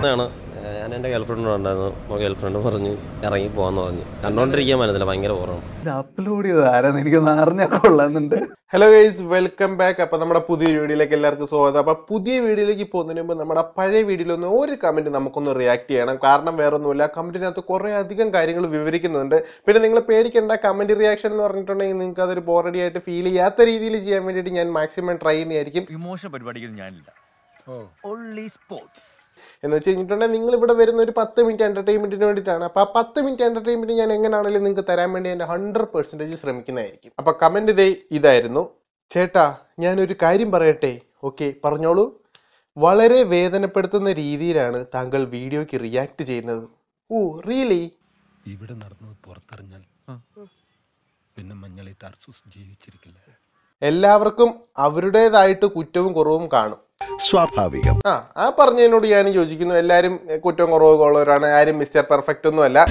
ആണ് ഞാൻ എൻ്റെ ഗേൾഫ്രണ്ട് ഉണ്ടായിരുന്നു അപ്പോൾ ഗേൾഫ്രണ്ട് പറഞ്ഞു ഇറങ്ങി പോകാന്ന് പറഞ്ഞു കണ്ടോണ്ടിരിക്കാൻ പറ്റത്തില്ല ഭയങ്കര ബോറാണ് ഇത് അപ്ലോഡ് ചെയ്ത് ആരാന്ന് എനിക്കൊന്ന് അറിഞ്ഞാൽ കൊള്ളാന്നുണ്ട് ഹലോ ഗൈസ് വെൽക്കം ബാക്ക് അപ്പൊ നമ്മുടെ പുതിയ വീഡിയോയിലേക്ക് എല്ലാവർക്കും സ്വാഗതം അപ്പൊ പുതിയ വീഡിയോയിലേക്ക് പോകുന്നതിന് മുമ്പ് നമ്മുടെ പഴയ വീഡിയോയിലൊന്ന് ഒരു കമന്റ് നമുക്കൊന്ന് റിയാക്ട് ചെയ്യണം കാരണം വേറെ ഒന്നുമില്ല കമന്റിനകത്ത് കുറെ അധികം കാര്യങ്ങൾ വിവരിക്കുന്നുണ്ട് പിന്നെ നിങ്ങൾ പേടിക്കേണ്ട കമന്റ് റിയാക്ഷൻ എന്ന് പറഞ്ഞിട്ടുണ്ടെങ്കിൽ നിങ്ങൾക്ക് അതൊരു ബോറഡി ആയിട്ട് ഫീൽ ചെയ്യാത്ത രീതിയിൽ ചെയ്യാൻ വേണ്ടിയിട്ട് ഞാൻ മാക്സിമം ട്രൈ ചെയ്യുന്നതായിരിക്കും ഇമോഷൻ പരിപാടിക്ക് ഞാനില്ല ഓൺലി സ്പോർട്സ് എന്ന് വെച്ച് കഴിഞ്ഞിട്ടുണ്ടെങ്കിൽ നിങ്ങൾ ഇവിടെ വരുന്ന ഒരു പത്ത് മിനിറ്റ് എന്റർടൈൻമെന്റിന് വേണ്ടിയിട്ടാണ് അപ്പൊ ആ പത്ത് മിനിറ്റ് എന്റർടൈൻമെന്റ് ഞാൻ എങ്ങനെയാണെങ്കിലും നിങ്ങൾക്ക് തരാൻ വേണ്ടി എൻ്റെ ഹൺഡ്രഡ് പെർസെൻറ്റേജ് ശ്രമിക്കുന്നതായിരിക്കും അപ്പൊ കമന്റ് ഇതേ ഇതായിരുന്നു ചേട്ടാ ഞാനൊരു കാര്യം പറയട്ടെ ഓക്കെ പറഞ്ഞോളൂ വളരെ വേദനപ്പെടുത്തുന്ന രീതിയിലാണ് താങ്കൾ വീഡിയോയ്ക്ക് റിയാക്ട് ചെയ്യുന്നത് ഓ റിയലി ഇവിടെ നടന്നത് പുറത്തറിഞ്ഞാൽ പിന്നെ മഞ്ഞളിട്ട് അർസൂസ് ജീവിച്ചിരിക്കില്ല എല്ലാവർക്കും അവരുടേതായിട്ട് കുറ്റവും കുറവും കാണും സ്വാഭാവികം ആ ആ പറഞ്ഞതിനോട് ഞാൻ യോജിക്കുന്നു എല്ലാവരും എ, കുറ്റവും കുറവൊക്കെ ഉള്ളവരാണ് ആരും മിസ്റ്റർ പെർഫെക്റ്റ് ഒന്നും അല്ല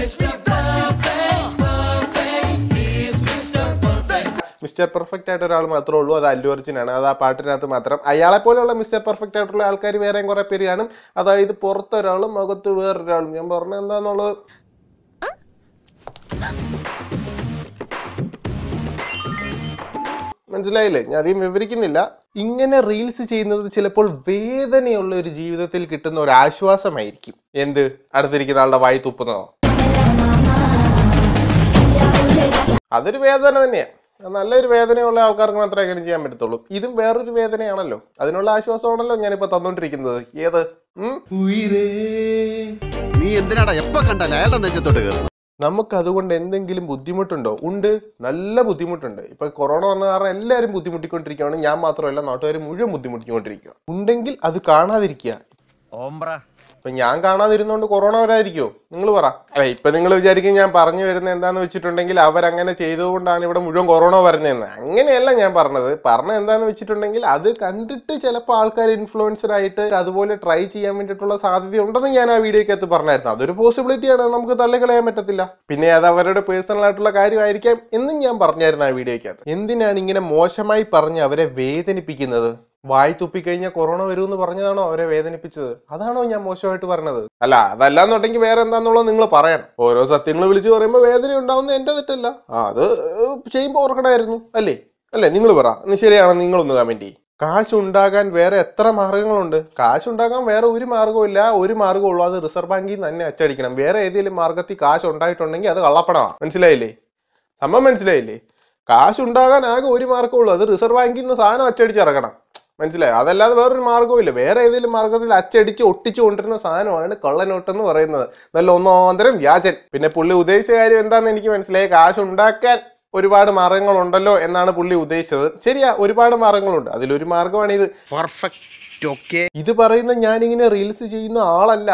മിസ്റ്റർ പെർഫെക്റ്റ് ആയിട്ട് ഒരാൾ മാത്രമേ ഉള്ളൂ അത് അല്ലു അർജുനാണ് അത് ആ പാട്ടിനകത്ത് മാത്രം അയാളെ പോലെയുള്ള മിസ്റ്റർ പെർഫെക്റ്റ് ആയിട്ടുള്ള ആൾക്കാർ വേറെയും കുറെ പേര് കാണും അതായത് പുറത്തൊരാളും അകത്ത് വേറൊരാളും ഞാൻ പറഞ്ഞ എന്താന്നുള്ളത് മനസ്സിലായില്ലേ ഞാൻ അധികം വിവരിക്കുന്നില്ല ഇങ്ങനെ റീൽസ് ചെയ്യുന്നത് ചിലപ്പോൾ വേദനയുള്ള ഒരു ജീവിതത്തിൽ കിട്ടുന്ന ഒരു ആശ്വാസമായിരിക്കും എന്ത് അടുത്തിരിക്കുന്ന ആളുടെ വായി തുപ്പുന്നതോ അതൊരു വേദന തന്നെയാണ് അത് നല്ലൊരു വേദനയുള്ള ആൾക്കാർക്ക് മാത്രമേ അങ്ങനെ ചെയ്യാൻ പറ്റത്തുള്ളൂ ഇതും വേറൊരു വേദനയാണല്ലോ അതിനുള്ള ആശ്വാസമാണല്ലോ ഞാനിപ്പോ തന്നോണ്ടിരിക്കുന്നത് ഏത് ഉം നീ എന്തിനാടാ എപ്പോ കണ്ടാലും അയാളുടെ നെഞ്ചത്തോട്ട് കയറണം നമുക്ക് അതുകൊണ്ട് എന്തെങ്കിലും ബുദ്ധിമുട്ടുണ്ടോ ഉണ്ട് നല്ല ബുദ്ധിമുട്ടുണ്ട് ഇപ്പൊ കൊറോണ വന്ന കാരണം എല്ലാവരും ബുദ്ധിമുട്ടിക്കൊണ്ടിരിക്കുകയാണ് ഞാൻ മാത്രമല്ല നാട്ടുകാർ മുഴുവൻ ബുദ്ധിമുട്ടിക്കൊണ്ടിരിക്കുക ഉണ്ടെങ്കിൽ അത് കാണാതിരിക്കുക ഓംബ്ര ഇപ്പൊ ഞാൻ കാണാതിരുന്നോണ്ട് കൊറോണ വരാതിരിക്കുമോ നിങ്ങൾ പറ അല്ല ഇപ്പൊ നിങ്ങൾ വിചാരിക്കും ഞാൻ പറഞ്ഞു വരുന്നത് എന്താന്ന് വെച്ചിട്ടുണ്ടെങ്കിൽ അവരങ്ങനെ ചെയ്തുകൊണ്ടാണ് ഇവിടെ മുഴുവൻ കൊറോണ വരുന്നതെന്ന് അങ്ങനെയല്ല ഞാൻ പറഞ്ഞത് പറഞ്ഞത് എന്താന്ന് വെച്ചിട്ടുണ്ടെങ്കിൽ അത് കണ്ടിട്ട് ചിലപ്പോൾ ആൾക്കാർ ഇൻഫ്ലുവൻസർ ആയിട്ട് അതുപോലെ ട്രൈ ചെയ്യാൻ വേണ്ടിയിട്ടുള്ള സാധ്യത ഉണ്ടെന്ന് ഞാൻ ആ വീഡിയോക്കകത്ത് പറഞ്ഞായിരുന്നു അതൊരു പോസിബിലിറ്റിയാണ് നമുക്ക് തള്ളിക്കളയാൻ പറ്റത്തില്ല പിന്നെ അത് അവരുടെ പേഴ്സണൽ ആയിട്ടുള്ള കാര്യമായിരിക്കാം എന്നും ഞാൻ പറഞ്ഞായിരുന്നു ആ വീഡിയോക്കകത്ത് എന്തിനാണ് ഇങ്ങനെ മോശമായി പറഞ്ഞ് അവരെ വേദനിപ്പിക്കുന്നത് വായി തുപ്പിക്കഴിഞ്ഞാൽ കൊറോണ വരുമെന്ന് പറഞ്ഞതാണോ അവരെ വേദനിപ്പിച്ചത് അതാണോ ഞാൻ മോശമായിട്ട് പറഞ്ഞത് അല്ല അതല്ലാന്നുണ്ടെങ്കിൽ വേറെ എന്താന്നുള്ളത് നിങ്ങൾ പറയണം ഓരോ സത്യങ്ങൾ വിളിച്ചു പറയുമ്പോൾ വേദന ഉണ്ടാവുന്ന എന്റെ തെറ്റല്ല ആ അത് ചെയ്യുമ്പോൾ ഓർക്കണമായിരുന്നു അല്ലേ അല്ലേ നിങ്ങൾ പറ ഇന്ന് ശരിയാണ് നിങ്ങളൊന്ന് കമന്റ് ചെയ്യും കാശ് ഉണ്ടാകാൻ വേറെ എത്ര മാർഗങ്ങളുണ്ട് കാശ് ഉണ്ടാകാൻ വേറെ ഒരു മാർഗവും ഇല്ല ഒരു മാർഗമുള്ളൂ അത് റിസർവ് ബാങ്കിൽ നിന്ന് തന്നെ അച്ചടിക്കണം വേറെ ഏതെങ്കിലും മാർഗത്തിൽ കാശ് ഉണ്ടായിട്ടുണ്ടെങ്കിൽ അത് കള്ളപ്പണമാണ് മനസ്സിലായില്ലേ സംഭവം മനസ്സിലായില്ലേ കാശ് ഉണ്ടാകാൻ ആകെ ഒരു മാർഗമുള്ളൂ അത് റിസർവ് ബാങ്കിൽ നിന്ന് സാധനം അച്ചടിച്ചിറക്കണം മനസ്സിലായോ അതല്ലാതെ വേറൊരു മാർഗവും ഇല്ല വേറെ ഏതെങ്കിലും മാർഗത്തിൽ അച്ചടിച്ച് ഒട്ടിച്ചു കൊണ്ടിരുന്ന സാധനമാണ് കള്ളനോട്ട് എന്ന് പറയുന്നത് നല്ല ഒന്നാന്തരം വ്യാജൻ പിന്നെ പുള്ളി ഉദ്ദേശിച്ച കാര്യം എന്താണെന്ന് എനിക്ക് മനസ്സിലായി കാശ് ഉണ്ടാക്കാൻ ഒരുപാട് മാർഗങ്ങളുണ്ടല്ലോ എന്നാണ് പുള്ളി ഉദ്ദേശിച്ചത് ശരിയാ ഒരുപാട് മാർഗങ്ങളുണ്ട് അതിലൊരു മാർഗമാണ് ഇത് പെർഫെക്റ്റ് ഓക്കെ ഇത് പറയുന്ന ഞാനിങ്ങനെ റീൽസ് ചെയ്യുന്ന ആളല്ല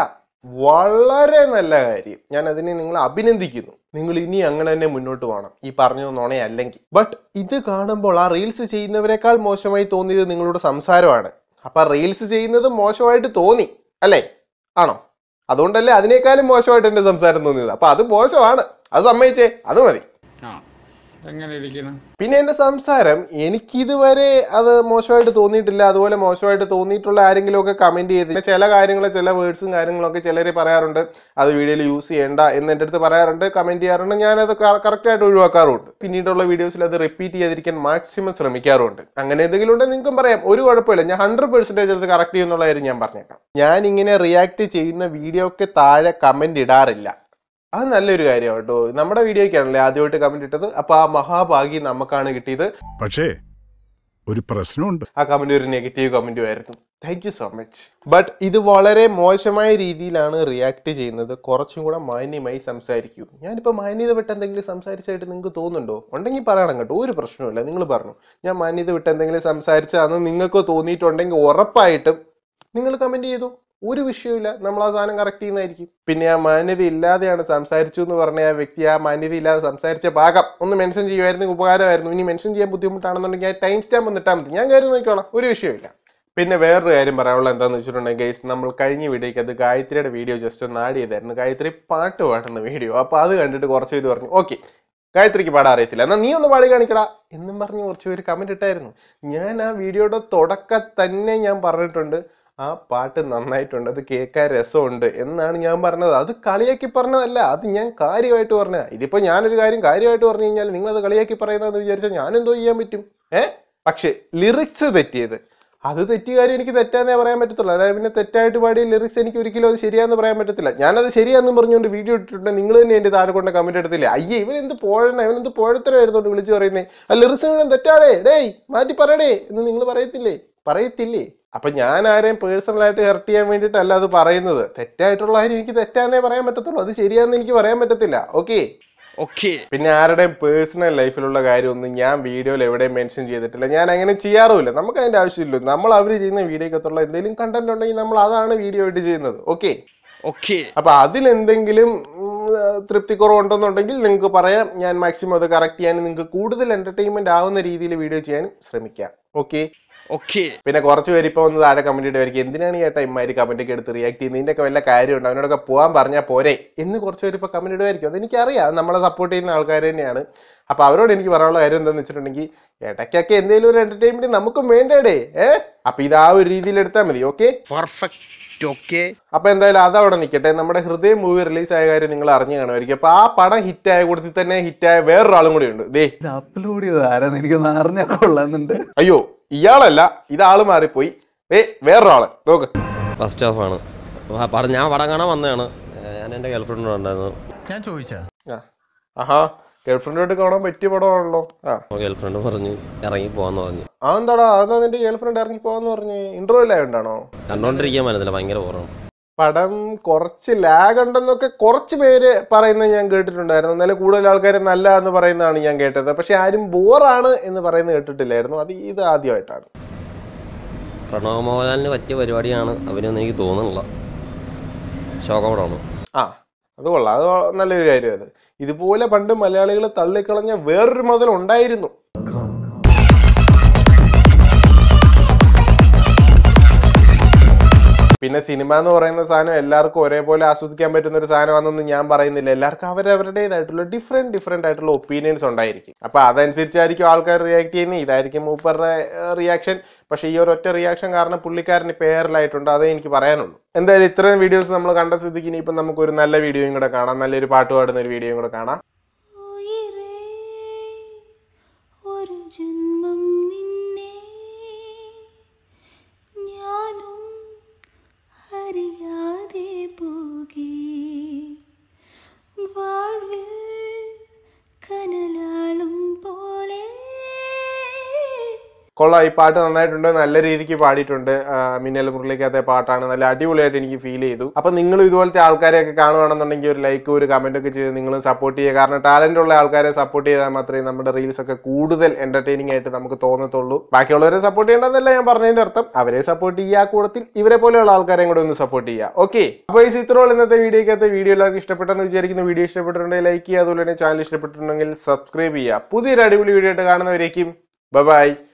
വളരെ നല്ല കാര്യം ഞാൻ അതിനെ നിങ്ങളെ അഭിനന്ദിക്കുന്നു നിങ്ങൾ ഇനി അങ്ങനെ തന്നെ മുന്നോട്ട് പോകണം ഈ പറഞ്ഞത് നുണയല്ലെങ്കിൽ ബട്ട് ഇത് കാണുമ്പോൾ ആ റീൽസ് ചെയ്യുന്നവരെക്കാൾ മോശമായി തോന്നിയത് നിങ്ങളുടെ സംസാരമാണ് അപ്പൊ റീൽസ് ചെയ്യുന്നത് മോശമായിട്ട് തോന്നി അല്ലേ ആണോ അതുകൊണ്ടല്ലേ അതിനേക്കാളും മോശമായിട്ട് എന്റെ സംസാരം തോന്നിയത് അപ്പൊ അത് മോശമാണ് അത് സമ്മതിച്ചേ അത് മതി ആ എങ്ങനെ ഇരിക്കുന്നു പിന്നെ എന്റെ സംസാരം എനിക്കിതുവരെ അത് മോശമായിട്ട് തോന്നിയിട്ടില്ല അതുപോലെ മോശമായിട്ട് തോന്നിയിട്ടുള്ള ആരെങ്കിലും ഒക്കെ കമന്റ് ചെയ്ത് പിന്നെ ചില കാര്യങ്ങൾ ചില വേർഡ്സും കാര്യങ്ങളൊക്കെ ചിലർ പറയാറുണ്ട് അത് വീഡിയോയിൽ യൂസ് ചെയ്യേണ്ട എന്ന് എൻ്റെ അടുത്ത് പറയാറുണ്ട് കമന്റ് ചെയ്യാറുണ്ട് ഞാനത് കറക്റ്റ് ആയിട്ട് ഒഴിവാക്കാറുണ്ട് പിന്നീടുള്ള വീഡിയോസിൽ അത് റിപ്പീറ്റ് ചെയ്യാതിരിക്കാൻ മാക്സിമം ശ്രമിക്കാറുണ്ട് അങ്ങനെ എന്തെങ്കിലും ഉണ്ടെങ്കിൽ നിങ്ങൾക്കും പറയാം ഒരു കുഴപ്പമില്ല ഞാൻ ഹൺഡ്രഡ് പെർസെൻറ്റേജ് അത് കറക്റ്റ് ചെയ്യുന്നുള്ള കാര്യം ഞാൻ പറഞ്ഞേക്കാം ഞാൻ ഇങ്ങനെ റിയാക്ട് ചെയ്യുന്ന വീഡിയോക്ക് താഴെ കമന്റ് ഇടാറില്ല അത് നല്ലൊരു കാര്യമാണ് കേട്ടോ നമ്മുടെ വീഡിയോയ്ക്കാണല്ലേ ആദ്യമായിട്ട് കമന്റ് ഇട്ടത് അപ്പൊ ആ മഹാഭാഗ്യം നമുക്കാണ് കിട്ടിയത് പക്ഷേ ഒരു പ്രശ്നമുണ്ട് ആ കമന്റ് ഒരു നെഗറ്റീവ് കമന്റും ആയിരുന്നു thank you so much but ഇത് വളരെ മോശമായ രീതിയിലാണ് റിയാക്ട് ചെയ്യുന്നത് കുറച്ചും കൂടെ മാന്യമായി സംസാരിക്കൂ ഞാനിപ്പോൾ മാന്യത വിട്ട് എന്തെങ്കിലും സംസാരിച്ചായിട്ട് നിങ്ങൾക്ക് തോന്നുന്നുണ്ടോ ഉണ്ടെങ്കിൽ പറയണം കേട്ടോ ഒരു പ്രശ്നമില്ല നിങ്ങൾ പറഞ്ഞു ഞാൻ മാന്യത വിട്ട് എന്തെങ്കിലും സംസാരിച്ചാന്ന് നിങ്ങൾക്ക് തോന്നിയിട്ടുണ്ടെങ്കിൽ ഉറപ്പായിട്ടും നിങ്ങൾ കമന്റ് ചെയ്തു ഒരു വിഷയമില്ല നമ്മൾ ആ സാധനം കറക്റ്റ് ചെയ്യുന്നതായിരിക്കും പിന്നെ ആ മാന്യത ഇല്ലാതെയാണ് സംസാരിച്ചു എന്ന് പറഞ്ഞ ആ വ്യക്തി ആ മാന്യത ഇല്ലാതെ സംസാരിച്ച ഭാഗം ഒന്ന് മെൻഷൻ ചെയ്യുമായിരുന്നെങ്കിൽ ഉപകാരമായിരുന്നു ഇനി മെൻഷൻ ചെയ്യാൻ ബുദ്ധിമുട്ടാണെന്നുണ്ടെങ്കിൽ ആ ടൈം സ്റ്റാമ്പ് ഒന്ന് ഇട്ടാൽ മതി ഞാൻ കാര്യം നോക്കിക്കോളാം ഒരു വിഷയമില്ല പിന്നെ വേറൊരു കാര്യം പറയാനുള്ള എന്താണെന്ന് വെച്ചിട്ടുണ്ടെങ്കിൽ ഗൈസ് നമ്മൾ കഴിഞ്ഞ വീഡിയോയ്ക്ക് അത് ഗായത്രിയുടെ വീഡിയോ ജസ്റ്റ് ഒന്ന് ആഡ് ചെയ്തായിരുന്നു ഗായത്രി പാട്ട് പാടുന്ന വീഡിയോ അപ്പോൾ അത് കണ്ടിട്ട് കുറച്ച് പേര് പറഞ്ഞു ഓക്കെ ഗായത്രിക്ക് പാടാൻ അറിയത്തില്ല എന്നാൽ നീ ഒന്ന് പാടി കാണിക്കടാ എന്നും പറഞ്ഞ് കുറച്ച് പേര് കമന്റ് ഇട്ടായിരുന്നു ഞാൻ ആ വീഡിയോയുടെ തുടക്കം തന്നെ ഞാൻ പറഞ്ഞിട്ടുണ്ട് ആ പാട്ട് നന്നായിട്ടുണ്ട് അത് കേൾക്കാൻ രസമുണ്ട് എന്നാണ് ഞാൻ പറഞ്ഞത് അത് കളിയാക്കി പറഞ്ഞതല്ല അത് ഞാൻ കാര്യമായിട്ട് പറഞ്ഞത് ഇതിപ്പോ ഞാനൊരു കാര്യം കാര്യമായിട്ട് പറഞ്ഞു കഴിഞ്ഞാൽ നിങ്ങൾ അത് കളിയാക്കി പറയുന്നതെന്ന് വിചാരിച്ചാൽ ഞാൻ എന്തോ ചെയ്യാൻ പറ്റും ഏ പക്ഷെ ലിറിക്സ് തെറ്റിയത് അത് തെറ്റിയ കാര്യം എനിക്ക് തെറ്റാന്നേ പറയാൻ പറ്റത്തുള്ളൂ അതായത് പിന്നെ തെറ്റായിട്ട് പാടിയ ലിറിക്സ് എനിക്ക് ഒരിക്കലും അത് ശരിയാന്ന് പറയാൻ പറ്റത്തില്ല ഞാനത് ശരിയാന്ന് പറഞ്ഞുകൊണ്ട് വീഡിയോ ഇട്ടിട്ടുണ്ട് നിങ്ങൾ തന്നെ എൻ്റെ താഴെ കൊണ്ട് കമന്റ് എടുത്തില്ലേ അയ്യേ ഇവൻ എന്ത് പോഴണ ഇവൻ എന്ത് പോഴത്തരമായിരുന്നോണ്ട് വിളിച്ചു പറയുന്നേ ആ ലിറിക്സ് മുഴുവൻ തെറ്റാടേ ഡേയ് മാറ്റി പറയടേ എന്ന് നിങ്ങൾ പറയത്തില്ലേ പറയത്തില്ലേ അപ്പൊ ഞാൻ ആരെയും പേഴ്സണലായിട്ട് ഹെർട്ട് ചെയ്യാൻ വേണ്ടിയിട്ടല്ല അത് പറയുന്നത് തെറ്റായിട്ടുള്ള കാര്യം എനിക്ക് തെറ്റാന്നേ പറയാൻ പറ്റത്തുള്ളൂ അത് ശരിയാന്ന് എനിക്ക് പറയാൻ പറ്റത്തില്ല ഓക്കെ ഓക്കേ പിന്നെ ആരുടെയും പേഴ്സണൽ ലൈഫിലുള്ള കാര്യമൊന്നും ഞാൻ വീഡിയോയിൽ എവിടെയും മെൻഷൻ ചെയ്തിട്ടില്ല ഞാൻ അങ്ങനെ ചെയ്യാറുമില്ല നമുക്ക് അതിന്റെ ആവശ്യമില്ല നമ്മൾ അവർ ചെയ്യുന്ന വീഡിയോക്കത്തുള്ള എന്തെങ്കിലും കണ്ടന്റ് ഉണ്ടെങ്കിൽ നമ്മൾ അതാണ് വീഡിയോ ആയിട്ട് ചെയ്യുന്നത് ഓക്കെ ഓക്കേ അപ്പൊ അതിലെന്തെങ്കിലും ഉം, തൃപ്തി കുറവുണ്ടെന്നുണ്ടെങ്കിൽ നിങ്ങൾക്ക് പറയാം ഞാൻ മാക്സിമം അത് കറക്റ്റ് ചെയ്യാനും നിങ്ങൾക്ക് കൂടുതൽ എന്റർടൈൻമെന്റ് ആവുന്ന രീതിയിൽ വീഡിയോ ചെയ്യാനും ശ്രമിക്കാം ഓക്കെ ഓക്കേ പിന്നെ കുറച്ച് പേര് ഇപ്പൊ വന്ന് താഴെ കമന്റ് ഇടുമായിരിക്കും എന്തിനാണ് ഈ ഏട്ടാ ഇമ്മാതിരി കമന്റ് ഒക്കെ എടുത്ത് റിയാക്ട് ചെയ്യുന്നത് ഇതിന്റെ ഒക്കെ വല്ല കാര്യമുണ്ട് അവനോടൊക്കെ പോകാൻ പറഞ്ഞാൽ പോരെ എന്ന് കുറച്ച് പേര് ഇപ്പൊ കമന്റ് ഇടുമായിരിക്കും അതെനിക്കറിയാം അത് നമ്മളെ സപ്പോർട്ട് ചെയ്യുന്ന ആൾക്കാർ തന്നെയാണ് അപ്പൊ അവരോട് എനിക്ക് പറയാനുള്ള കാര്യം എന്താണെന്ന് വെച്ചിട്ടുണ്ടെങ്കിൽ ഇടയ്ക്കൊക്കെ എന്തെങ്കിലും ഒരു എന്റർടൈൻമെന്റ് നമുക്കും വേണ്ടേടേ ഏ അപ്പൊ ഇത് ആ ഒരു രീതിയിൽ എടുത്താൽ മതി ഓക്കെ പെർഫെക്റ്റ് ഓക്കേ അപ്പൊ എന്തായാലും അതവിടെ നിൽക്കട്ടെ നമ്മുടെ ഹൃദയം മൂവി റിലീസ് ആയ കാര്യം നിങ്ങൾ അറിഞ്ഞു കാണുമായിരിക്കും അപ്പൊ ആ പടം ഹിറ്റായ കൂട്ടത്തിൽ തന്നെ ഹിറ്റായ വേറൊരാളും കൂടി ഉണ്ട് ദേ ഇത് അപ്ലോഡ് ചെയ്തത് ആരാന്ന് എനിക്കൊന്ന് അറിഞ്ഞാൽ കൊള്ളാന്നുണ്ട് അയ്യോ ഇയാളല്ല ഇതാള് മാറിപ്പോയി ഏ വേറൊരാള് നോക്ക് ഫസ്റ്റ് ഹാഫ് ആണ് വ- പടം ഞാൻ പടം കാണാൻ വന്നതാണ് ഞാൻ എൻ്റെ ഗേൾഫ്രണ്ട് ഉണ്ടായിരുന്നു ഞാൻ ചോദിച്ചാ ആ ആഹാ ഗേൾഫ്രണ്ടോട്ട് കാണാൻ പറ്റിയ പടമാണല്ലോ ആ ഗേൾഫ്രണ്ട് പറഞ്ഞു ഇറങ്ങി പോകാന്ന് പറഞ്ഞു ആ എന്താടാ അതെന്താ നിന്റെ ഗേൾഫ്രണ്ട് ഇറങ്ങി പോവാന്ന് പറഞ്ഞ് ഇന്റർവ്യൂ ആയതുകൊണ്ടാണോ കണ്ടോണ്ടിരിക്കാൻ പറ്റത്തില്ല ഭയങ്കര ബോറാണ് പടം കുറച്ച് ലാഗ് ഉണ്ടെന്നൊക്കെ കുറച്ച് പേര് പറയുന്നത് ഞാൻ കേട്ടിട്ടുണ്ടായിരുന്നു എന്നാലും കൂടുതൽ ആൾക്കാർ നല്ല എന്ന് പറയുന്നതാണ് ഞാൻ കേട്ടത് പക്ഷെ ആരും ബോറാണ് എന്ന് പറയുന്നത് കേട്ടിട്ടില്ലായിരുന്നു അത് ഇത് ആദ്യമായിട്ടാണ് പ്രണവ് മോഹൻലാലിന് പറ്റിയ പരിപാടിയാണ് അവരൊന്നും എനിക്ക് തോന്നുന്നില്ല ശോകപടമാണ് ആ അത് കൊള്ളാം അത് നല്ലൊരു കാര്യം അത് ഇതുപോലെ പണ്ട് മലയാളികൾ തള്ളിക്കളഞ്ഞ വേറൊരു മുതൽ ഉണ്ടായിരുന്നു പിന്നെ സിനിമ എന്ന് പറയുന്ന സാധനം എല്ലാവർക്കും ഒരേപോലെ ആസ്വദിക്കാൻ പറ്റുന്ന ഒരു സാധനമാണെന്നൊന്നും ഞാൻ പറയുന്നില്ല എല്ലാവർക്കും അവരവരുടേതായിട്ടുള്ള ഡിഫറെന്റ് ഡിഫറെന്റ് ആയിട്ടുള്ള ഒപ്പീനിയൻസ് ഉണ്ടായിരിക്കും അപ്പൊ അതനുസരിച്ചായിരിക്കും ആൾക്കാർ റിയാക്ട് ചെയ്യുന്നത് ഇതായിരിക്കും മൂപ്പറുടെ റിയാക്ഷൻ പക്ഷേ ഈ ഒരു ഒറ്റ റിയാക്ഷൻ കാരണം പുള്ളിക്കാരന് പേരലായിട്ടുണ്ട് അതേ എനിക്ക് പറയാനുള്ളൂ എന്തായാലും ഇത്രയും വീഡിയോസ് നമ്മൾ കണ്ട സ്ഥിതിക്ക് ഇനിയിപ്പം നമുക്ക് ഒരു നല്ല വീഡിയോയും കൂടെ കാണാം നല്ലൊരു പാട്ട് പാടുന്ന ഒരു വീഡിയോയും കൂടെ കാണാം ഉയിരേ ഒരു ജന്മം നിന്നെ ഞാനും അറിയാതെ പോകേ വാഴ്വിൽ കനലാളും പോലെ കൊള്ളാം ഈ പാട്ട് നന്നായിട്ടുണ്ട് നല്ല രീതിക്ക് പാടിയിട്ടുണ്ട് ആ, മിന്നൽ മുരളിക്കകത്തെ പാട്ടാണ് നല്ല അടിപൊളിയായിട്ട് എനിക്ക് ഫീൽ ചെയ്തു അപ്പൊ നിങ്ങൾ ഇതുപോലത്തെ ആൾക്കാരെയൊക്കെ കാണുകയാണെന്നുണ്ടെങ്കിൽ ഒരു ലൈക്ക് ഒരു കമന്റ് ഒക്കെ ചെയ്ത് നിങ്ങൾ സപ്പോർട്ട് ചെയ്യുക കാരണം ടാലന്റ് ഉള്ള ആൾക്കാരെ സപ്പോർട്ട് ചെയ്താൽ മാത്രമേ നമ്മുടെ റീൽസ് ഒക്കെ കൂടുതൽ എന്റർടൈനിങ് ആയിട്ട് നമുക്ക് തോന്നത്തുള്ളൂ ബാക്കിയുള്ളവരെ സപ്പോർട്ട് ചെയ്യേണ്ടെന്നല്ല ഞാൻ പറഞ്ഞതിന്റെ അർത്ഥം അവരെ സപ്പോർട്ട് ചെയ്യുക ആ കൂടത്തിൽ ഇവരെ പോലെയുള്ള ആൾക്കാരെയും കൂടെ ഒന്ന് സപ്പോർട്ട് ചെയ്യുക ഓക്കെ അപ്പോൾ ഈ ഇത്രയുള്ള ഇന്നത്തെ വീഡിയോക്കകത്ത് വീഡിയോ എല്ലാവർക്കും ഇഷ്ടപ്പെട്ടെന്ന് വിചാരിക്കുന്ന വീഡിയോ ഇഷ്ടപ്പെട്ടിട്ടുണ്ടെങ്കിൽ ലൈക്ക് ചെയ്യുക അതുപോലെ തന്നെ ചാനൽ ഇഷ്ടപ്പെട്ടിട്ടുണ്ടെങ്കിൽ സബ്സ്ക്രൈബ് ചെയ്യുക പുതിയൊരു അടിപൊളി വീഡിയോ ആയിട്ട് കാണുന്നവരേക്കും ബൈ